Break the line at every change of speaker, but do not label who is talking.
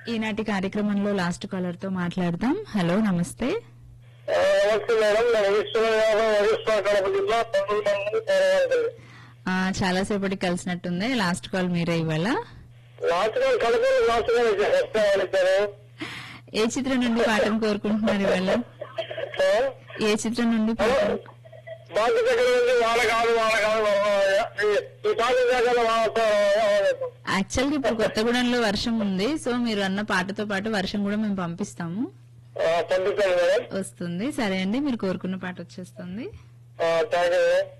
ఈనాటి కార్యక్రమంలో last caller తో మాట్లాడదాం హలో నమస్తే
నమస్తే మేడం నేను ఈశ్వరరావు వైఎస్ఆర్ కడప జిల్లా పండుగ మంది పోరాడాలి
ఆ, చాలా సేపటికి కలిసినట్టుంది లాస్ట్ కాల్ మీరే ఇవాళ
రాత్రి కడప రాత్రి వస్తామని ఇచ్చారు
ఏ చిత్రం నుండి పాటను కోరుకుంటున్నారు ఇవాళ ఏ చిత్రం నుండి పాటను
బాధ్యత దగ్గర ఉంది వాళ్ళ కాదు వాళ్ళ కాదు ఈ- ఈ టాపిక్ దగ్గర వాళ్ళతో
యాక్చువల్ గా ఇప్పుడు కొత్తగూడెంలో వర్షం ఉంది సో మీరు అన్న పాటతో పాటు వర్షం కూడా మేము పంపిస్తాము
పంపిస్తాను మేడం
వస్తుంది సరే అండి మీరు కోరుకున్న పాట వచ్చేస్తుంది
థ్యాంక్ యూ